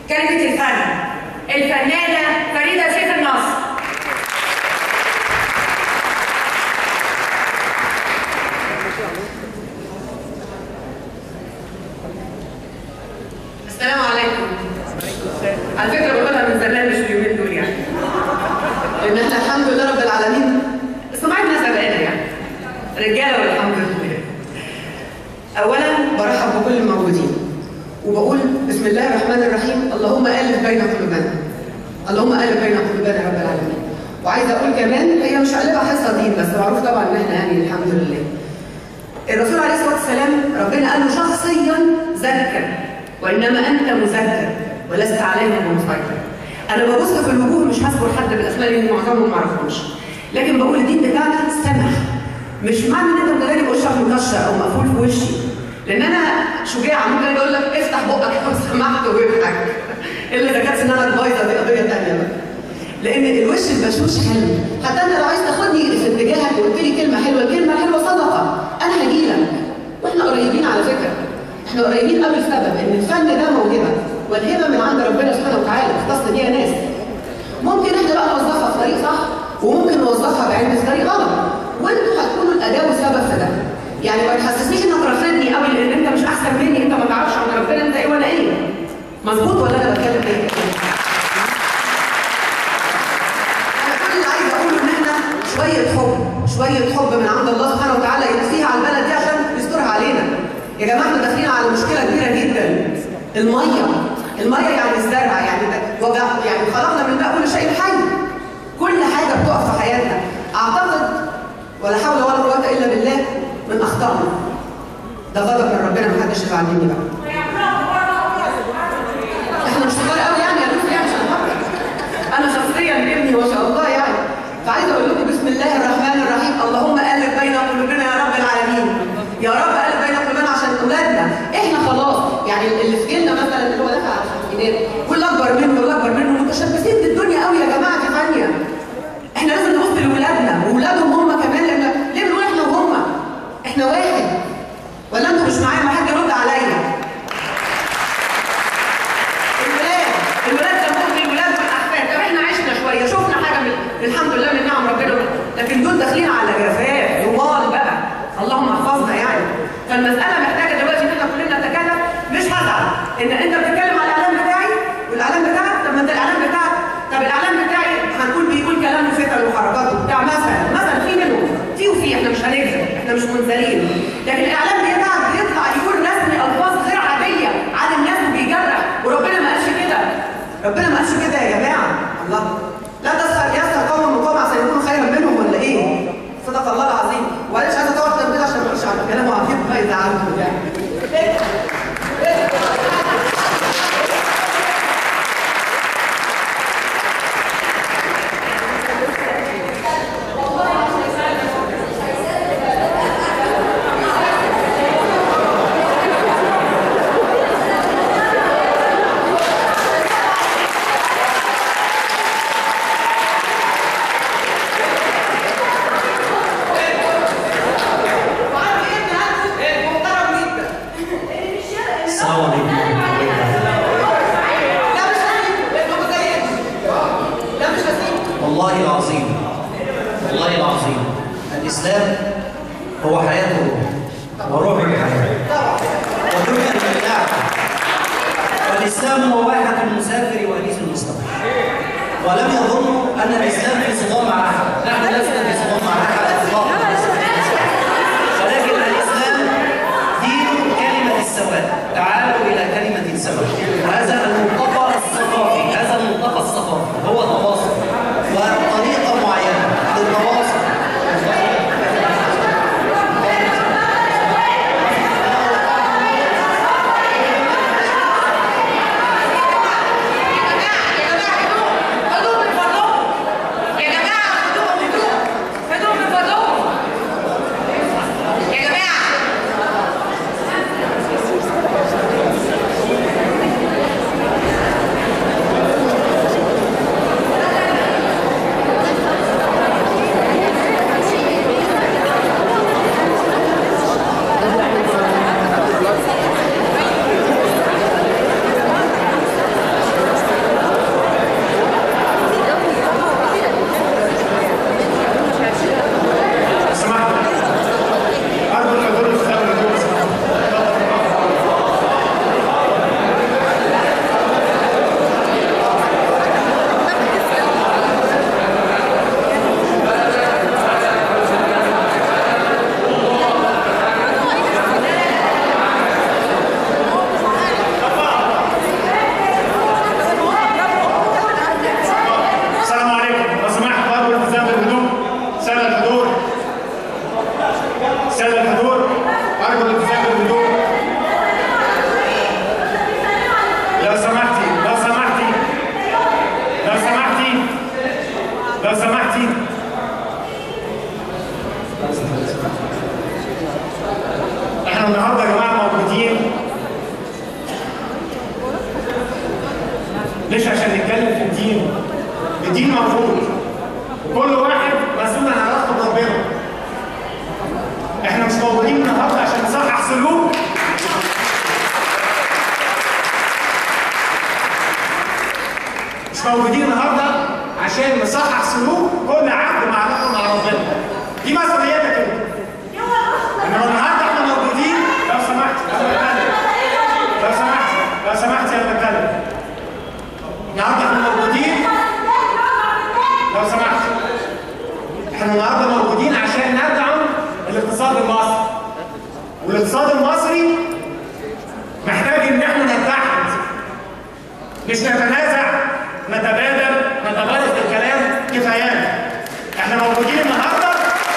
كلمة الفن الفنانة فريدة سيف النصر السلام عليكم على فكرة بقولها من زمان مش اليومين دول يعني لأن احنا الحمد لله رب العالمين سمعتنا سبقانا يعني رجالة والحمد لله أولا برحب بكل الموجودين وبقول بسم الله الرحمن الرحيم اللهم ألف بين قلوبنا اللهم ألف بين قلوبنا يا رب العالمين وعايزة أقول كمان هي مش قلبها حصة دين بس معروف طبعا إن احنا يعني الحمد لله الرسول عليه الصلاة والسلام ربنا قال له شخصيا ذكر وإنما أنت مذكر ولست عليهم بمسيطر أنا ببص في الوجوه مش هذكر حد بالأسماء لأن معظمهم ما أعرفهمش لكن بقول الدين بتاعنا سمح مش معنى ان انت مداري وشك مكشر او مقفول في وشي لان انا شجاعه ممكن اجي اقول لك افتح بقك لو سمحت واضحك الا اذا كانت سنانك بايظه دي قضيه ثانيه بقى لان الوش البشوش حلو حتى انت لو عايز تاخدني في اتجاهك وقلت لي كلمه حلوه الكلمه الحلوه صدقه انا هجي لك واحنا قريبين على فكره احنا قريبين قوي لسبب ان الفن ده موهبه والهبه من عند ربنا سبحانه وتعالى اختص بيها ناس ممكن احنا بقى نوظفها في طريق صح وممكن نوظفها بعلم في طريق غلط وانتوا هتكونوا الاداه والسبب في ده يعني ما تحسسنيش انك رافضني قوي لان انت مش احسن مني انت ما تعرفش عن ربنا انت ايه وانا ايه مظبوط ولا انا بتكلم ايه انا كل اللي عايزه اقوله ان احنا شويه حب شويه حب من عند الله سبحانه وتعالى يكفيها على البلد دي عشان يسترها علينا يا جماعه احنا داخلين على مشكله كبيره جدا الميه الميه يعني الزرع يعني ده وجع يعني خلقنا من ماء كل شيء حي كل حاجه بتقف في حياتنا اعتقد ولا حول ولا قوه الا بالله من اخطائنا ده غضب من ربنا ما حدش يزعل مني بقى احنا مش صغار قوي يعني يا لطفي يعني عشان نفكر انا شخصيا ابني ما شاء الله يعني فعايزه اقول لكم بسم الله الرحمن الرحيم اللهم الف بين قلوبنا يا رب العالمين يا رب الف بين قلوبنا عشان اولادنا احنا خلاص يعني اللي في جيلنا مثلا اللي هو دافع على الخمسينات واللي اكبر منه واللي اكبر منه متشبثين بالدنيا قوي يا جماعه دي ثانيه احنا لازم نبص لاولادنا واولادهم هم كمان لان ليه بنقول احنا وهم احنا واحد ولا انتوا مش معايا ما حد يرد عليا الولاد الولاد جنبهم الولاد والاحفاد طب احنا عشنا شويه شفنا حاجه من الحمد لله من نعم ربنا لكن دول داخلين على جفاف ضمال بقى اللهم احفظنا يعني فالمساله محتاجه دلوقتي ان احنا كلنا نتكلم مش هزعل ان انت بتتكلم على الاعلام بتاعي والاعلام بتاعك طب ما انت الاعلام بتاعك طب الاعلام بتاعي هنقول بيقول كلام وفتن وحركات وبتاع مثلا مثلا في منهم في وفي احنا مش هنكذب احنا مش منزلين لكن الاعلام بتاعك بيطلع يقول رسمي الفاظ غير عاديه عن الناس وبيجرح وربنا ما قالش كده ربنا ما قالش كده يا جماعه الله لا تسخر يسخر قوم من قوم عشان يكونوا خيرا منهم ولا ايه؟ صدق الله العظيم ولا مش عايزه تقعد كده عشان ما اقولش على كلام عظيم ما يزعلكم يعني وعندي ابن عنده محترم جدا السلام عليكم لا مش هسيبه ابنه زي ابني لا مش هسيبه والله العظيم والله العظيم الإسلام هو حياة الروح وروح الحياة ودنيا الإبداع والإسلام هو واحة المسافر وأنيس المستقبل ولم يظنوا أن الإسلام في صدام مع أحد نحن لسنا في صدام مع أحد إطلاقا ولكن الإسلام دين كلمة السواد تعالوا إلى كلمة سواء وهذا الملتقى الثقافي هذا الملتقى الثقافي هو تواصل وطريقة معينة للتواصل خدوهم من فضلكم يا جماعه خدوهم النهارده يا جماعه موجودين مش عشان نتكلم في الدين الدين موجود وكل واحد مسؤول عن علاقته بربنا احنا مش موجودين النهارده عشان نصحح سلوك مش موجودين النهارده عشان نصحح سلوك كل عبد مع علاقته مع ربنا دي مسؤوليتك انت انما النهارده احنا موجودين لو سمحت انا بتكلم لو سمحت لو سمحت يا بتكلم النهارده احنا موجودين لو سمحت احنا النهارده موجودين عشان ندعم الاقتصاد المصري والاقتصاد المصري محتاج ان احنا نتحد مش نتنازع نتبادل نتبادل الكلام كفايات احنا موجودين النهارده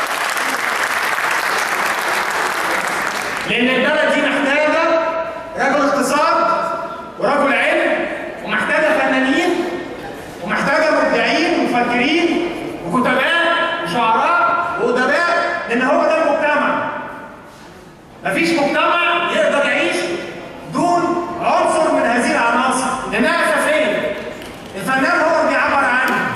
لان البلد دي محتاجه رجل اقتصاد ورجل علم ومحتاجه فنانين ومحتاجه مبدعين ومفكرين وكتباء وشعراء وادباء لان هو ده المجتمع مفيش مجتمع يقدر يعيش دون عنصر من هذه العناصر لانها اساسيه الفنان هو اللي بيعبر عنها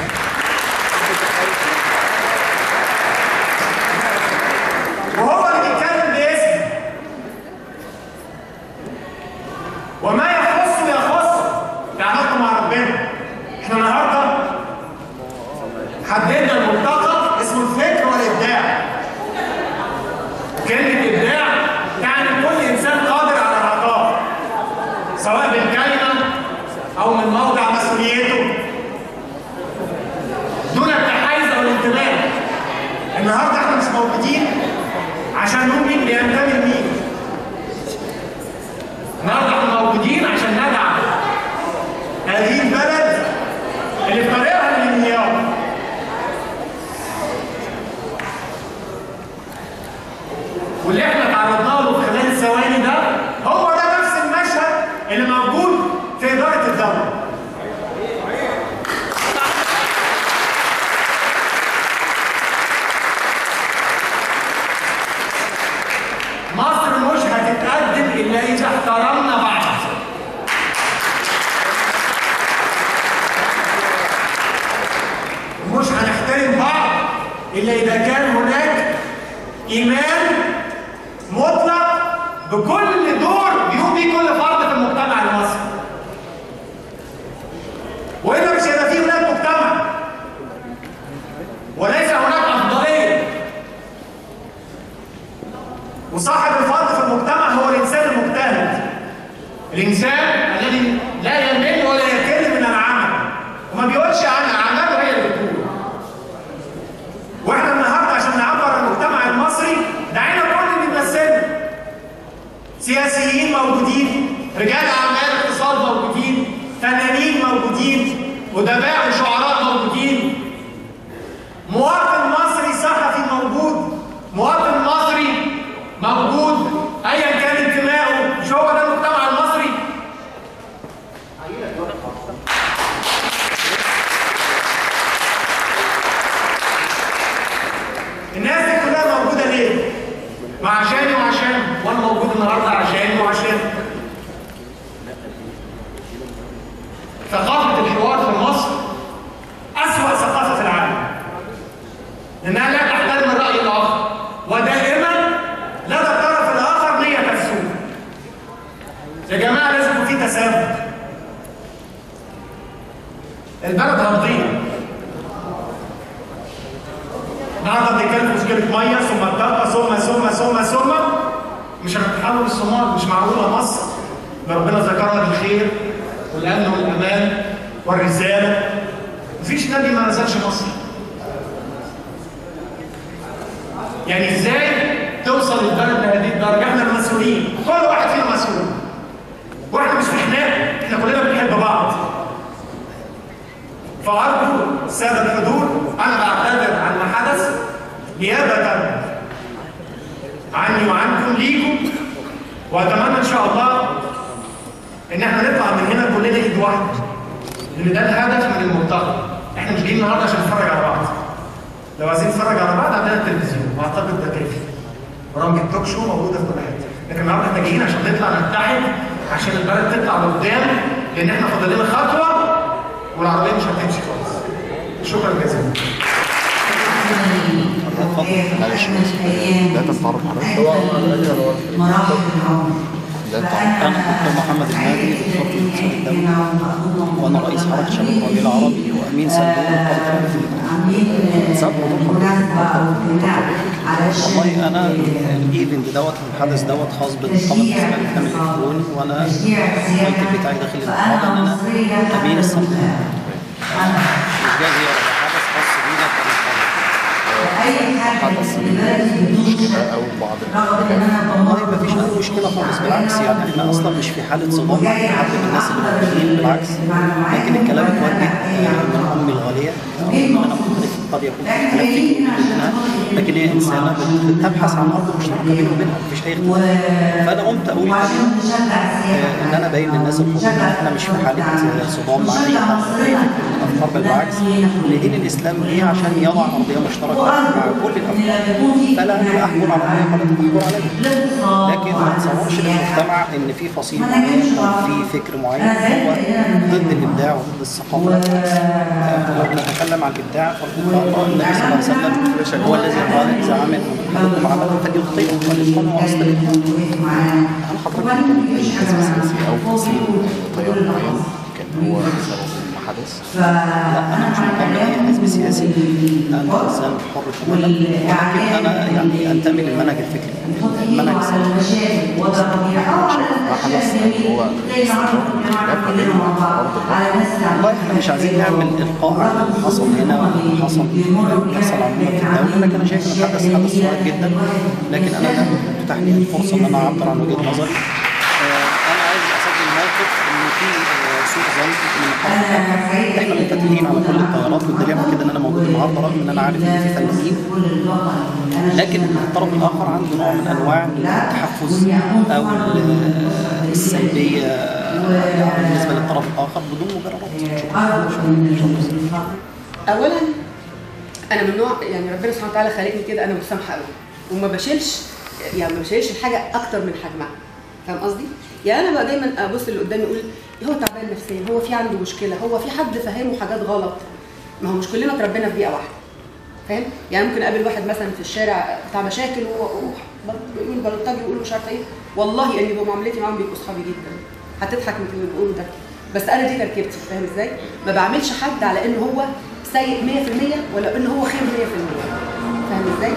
وهو اللي بيتكلم باسمه وما يخصه يخصه في علاقته مع ربنا احنا النهارده حددنا الملتقى اسمه الفكر والابداع كلمه ابداع يعني كل انسان قادر على العطاء سواء بالكلمه او من موضع مسؤوليته دون التحيز او الانتماء النهارده احنا مش موجودين عشان نقول مين بينتمي لمين النهارده احنا موجودين عشان ندعم هذه البلد اللي في طريقها للانهيار واللي احنا تعرضنا له في خلال الثواني ده هو ده نفس المشهد اللي موجود في اداره الدوله مصر مش هتتقدم الا اذا احترمنا بعض مش هنحترم بعض الا اذا كان هناك ايمان مطلق بكل دور بيقوم بيه كل فرد في المجتمع المصري والا مش هيبقى فيه هناك مجتمع وليس هناك افضليه وصاحب الفضل في المجتمع هو الانسان المجتهد الانسان الذي لا يمل ولا يكل من العمل وما بيقولش عن اعماله هي اللي بتقول واحنا النهارده عشان نعبر عن المجتمع المصري دعينا كل اللي بيمثلنا سياسيين موجودين رجال اعمال اقتصاد موجودين فنانين موجودين ادباء وشعراء موجودين مواطن مصري صحفي موجود مواطن مصري موجود ايا كان انتمائه مش هو ده المجتمع المصري الناس دي كلها موجوده ليه؟ ما عشاني وعشان وانا موجود النهارده عشاني وعشان ثقافه الحوار في مصر اسوأ ثقافه في العالم لانها لا تحترم الراي الاخر ودائما لدى الطرف الاخر نيه السوء يا جماعه لازم يكون في تسامح البلد هتضيع النهارده بنتكلم في مشكله ميه ثم الطاقه ثم ثم ثم ثم مش هنتحول الصومال مش معقوله مصر اللي ربنا ذكرها بالخير والامن والامان والرساله مفيش نبي ما نزلش مصر يعني ازاي توصل البلد لهذه الدرجه احنا المسؤولين كل واحد فينا مسؤول واحنا مش احنا احنا كلنا بنحب بعض فارجو الساده الحضور انا بعتذر عن ما حدث نيابه عني وعنكم ليكم واتمنى ان شاء الله ان احنا نطلع من هنا كلنا ايد واحده لان ده الهدف من الملتقى احنا مش جايين النهارده عشان نتفرج على بعض لو عايزين نتفرج على بعض عندنا التلفزيون واعتقد ده كافي برامج التوك شو موجوده في كل حته لكن النهارده احنا جايين عشان نطلع نتحد عشان البلد تطلع لقدام لان احنا فاضل لنا خطوه والعربيه مش هتمشي خالص شكرا جزيلا معلش لا تتعرف حضرتك مراحل العمر لا تتعرف أنا دكتور محمد المهدي دكتور في الاقتصاد الدولي وأنا رئيس حركة شباب الربيع العربي وأمين صندوق القرض والله أنا الإيفنت دوت الحدث دوت خاص بالنقابة الإسلامية للإعلام الإلكتروني وأنا التايتل بتاعي داخل النقابة إن أنا أمين الصندوق مش جاي هي حدث خاص بينا كنقابة حدث مشكلة أو بعض والله ما فيش اي مشكله خالص بالعكس يعني احنا اصلا مش في حاله صدام مع حد من الناس اللي موجودين بالعكس لكن الكلام اتوجه من امي الغاليه انا مختلف قد يكون في اختلاف فكري بيننا لكن هي انسانه بت- بتبحث عن ارض مشتركه بيني وبينها مفيش اي اختلاف فانا قمت اقول اليوم آه، ان انا باين للناس الحقوق ان احنا مش في حاله آه، صدام مع اي حد الافكار بالعكس ان دين الاسلام جه عشان يضع ارضيه مشتركه مع كل الافكار فلا انا احكم على الرأي ولا تحكم عليه لكن ما تصورش للمجتمع ان في فصيل معين او في فكر معين هو ضد الابداع وضد الثقافه بالعكس آه، لو بنتكلم عن الابداع فالله النبي صلى الله عليه وسلم هو الذي قال اذا عمل احدكم عملا فليتقنه والاتقان هو اصل الابداع هل حضرتك كان في حزب سياسي أو فصيل تيار معين كان هو سبب الحدث؟ لا انا مش منتمي لاي حزب سياسي انا انسان حر تماما ولكن انا يعني انتمي للمنهج الفكري المنهج السلفي ما حدث هو استمرار الخلاف ما بين أرض الوطن والله احنا مش عايزين نعمل القاء على اللي حصل هنا واللي حصل بيحصل عموما في الدوله لكن انا شايف ان الحدث حدث صغير جدا لكن انا ده اتاح لي الفرصه ان انا اعبر عن وجهه نظري آه، انا عايز اسجل موقف ان في آه، سوء ظن من الحرب احنا منفتحين على كل التيارات والدليل على كده ان انا موجود النهارده رغم ان انا عارف ان في فنانين لكن الطرف الاخر عنده نوع من انواع التحفز او ال- السلبيه بالنسبه للطرف الاخر بدون مبررات اولا انا من نوع يعني ربنا سبحانه وتعالى خلقني كده انا متسامحه قوي وما بشيلش يعني ما بشيلش الحاجه اكتر من حجمها فاهم قصدي؟ يعني انا بقى دايما ابص اللي قدامي اقول هو تعبان نفسيا هو في عنده مشكله هو في حد فاهمه حاجات غلط ما هو مش كلنا اتربينا في بيئه واحده فاهم؟ يعني ممكن اقابل واحد مثلا في الشارع بتاع مشاكل ويقول بلطجي ويقول مش عارفه ايه والله اني بمعاملتي معاهم بيبقوا اصحابي جدا هتضحك من اللي بيقولوا ده بس انا دي تركيبتي فاهم ازاي؟ ما بعملش حد على ان هو سيء 100% ولا ان هو خير 100% فاهم ازاي؟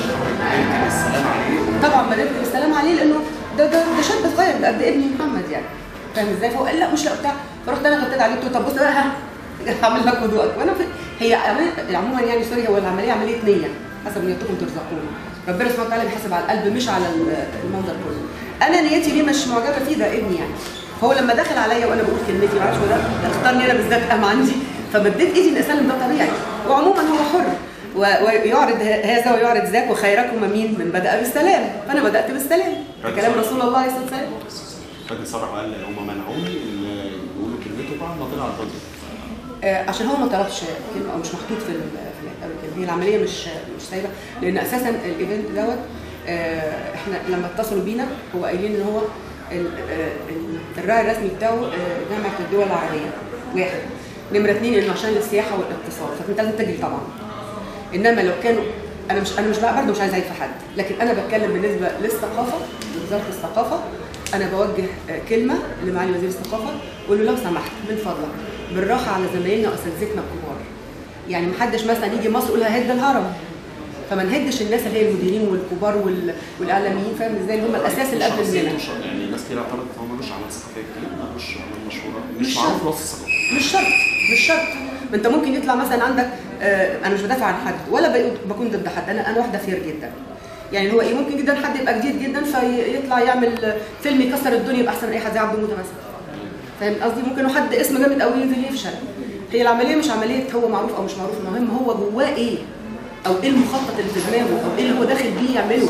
طبعا بدات بالسلام عليه لانه ده ده ده شاب صغير ده قد ابني محمد يعني فاهم ازاي؟ فهو قال لا مش لا بتاع فرحت انا غطيت عليه قلت له طب بص بقى ها هعمل لك وضوءك وانا في هي عملية- عموما يعني سوري هو العمليه عمليه نيه حسب نيتكم ترزقون ربنا سبحانه وتعالى بيحاسب على القلب مش على ال- المنظر كله انا نيتي ليه مش معجبه فيه ده ابني يعني فهو لما دخل عليا وانا بقول كلمتي معرفش هو ده اختارني انا بالذات قام عندي فمديت ايدي ان اسلم ده طبيعي وعموما هو حر و- ويعرض ه- هذا ويعرض ذاك وخيركم مين من بدا بالسلام فانا بدات بالسلام ده كلام رسول الله عليه الصلاه والسلام فاكر صرح وقال هم منعوني ان يقولوا كلمته بعد ما طلع الفاضي آه، عشان هو ما طلبش كلمه او مش محطوط في ال- في الامريكان هي العمليه مش مش سايبه لان اساسا الايفنت دوت آه، احنا لما اتصلوا بينا هو قايلين ان هو ال- آه، ال- الراعي الرسمي بتاعه آه، جامعه الدول العربيه واحد نمره اثنين انه عشان السياحه والاقتصاد فانت لازم تجري طبعا انما لو كانوا انا مش انا مش بقى برضه مش عايزه اعيب في حد لكن انا بتكلم بالنسبه للثقافه لوزاره الثقافه انا بوجه آه، كلمه لمعالي وزير الثقافه اقول له لو سمحت من فضلك بالراحه على زمايلنا واساتذتنا الكبار يعني محدش مثلا يجي مصر يقول ههد الهرم فما نهدش الناس اللي هي المديرين والكبار وال... والاعلاميين فاهم ازاي اللي هم الاساس اللي قبل مننا مش يعني ناس كتير اعترضت ان هو ملوش اعمال ثقافيه كتير ملوش اعمال مشهوره مش مش معروف وسط الثقافه مش شرط مش شرط ما انت ممكن يطلع مثلا عندك آه انا مش بدافع عن حد ولا بقول- بكون ضد حد انا انا واحده فير جدا يعني هو ايه ممكن جدا حد يبقى جديد جدا فيطلع يعمل فيلم يكسر الدنيا يبقى احسن من اي حد زي عبده موته مثلا فاهم قصدي ممكن حد اسم جامد قوي ينزل يفشل هي العمليه مش عمليه هو معروف او مش معروف المهم هو جواه ايه او ايه المخطط اللي في دماغه او ايه اللي هو داخل بيه يعمله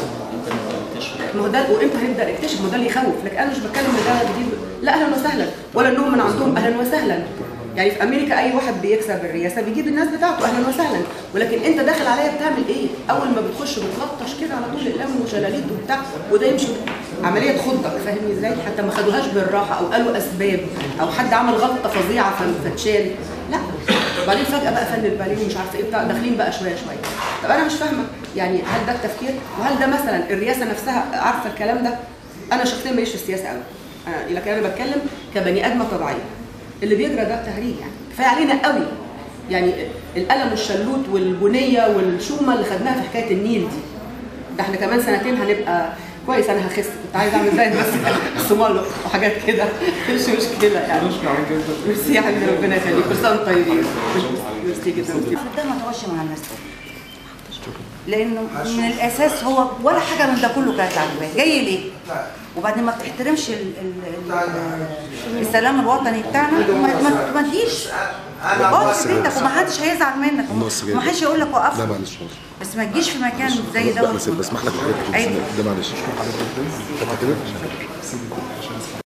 ما هو ده وامتى هنبدا نكتشف ما هو ده اللي يخوف لكن انا مش بتكلم ان ده جديد لا اهلا وسهلا ولا انهم من عندهم اهلا وسهلا يعني في امريكا اي واحد بيكسب الرئاسه بيجيب الناس بتاعته اهلا وسهلا ولكن انت داخل عليا بتعمل ايه؟ اول ما بتخش بتلطش كده على طول اقلام وشلاليت وبتاع وده يمشي عمليه تخضك فاهمني ازاي حتى ما خدوهاش بالراحه او قالوا اسباب او حد عمل غلطه فظيعه ف- فاتشال لا وبعدين فجاه بقى فن الباليه ومش عارفه ايه بتاع داخلين بقى شويه شويه طب انا مش فاهمه يعني هل ده التفكير وهل ده مثلا الرئاسه نفسها عارفه الكلام ده انا شخصيا ماليش في السياسه قوي أنا- لكن انا بتكلم كبني ادمه طبيعيه اللي بيجرى ده تهريج يعني كفايه علينا قوي يعني القلم والشلوت والبنيه والشومه اللي خدناها في حكايه النيل دي ده احنا كمان سنتين هنبقى كويس انا هخس كنت عايزه اعمل زي بس صومال وحاجات كده مش مشكله يعني ميرسي يا حبيبي ربنا يخليك كل سنه وانتم طيبين ميرسي جدا ده ما تقعدش مع الناس دول لانه من الاساس هو ولا حاجه من ده كله كانت عاجباه جاي ليه وبعدين ما بتحترمش ال ال ال السلام الوطني بتاعنا ما, ما, ما تجيش اقعد في بيتك ومحدش هيزعل منك ومحدش يقول لك وقف لا معلش بس ما تجيش في مكان زي لا ده بس بسمح لك أيوة. ده معلش انت كده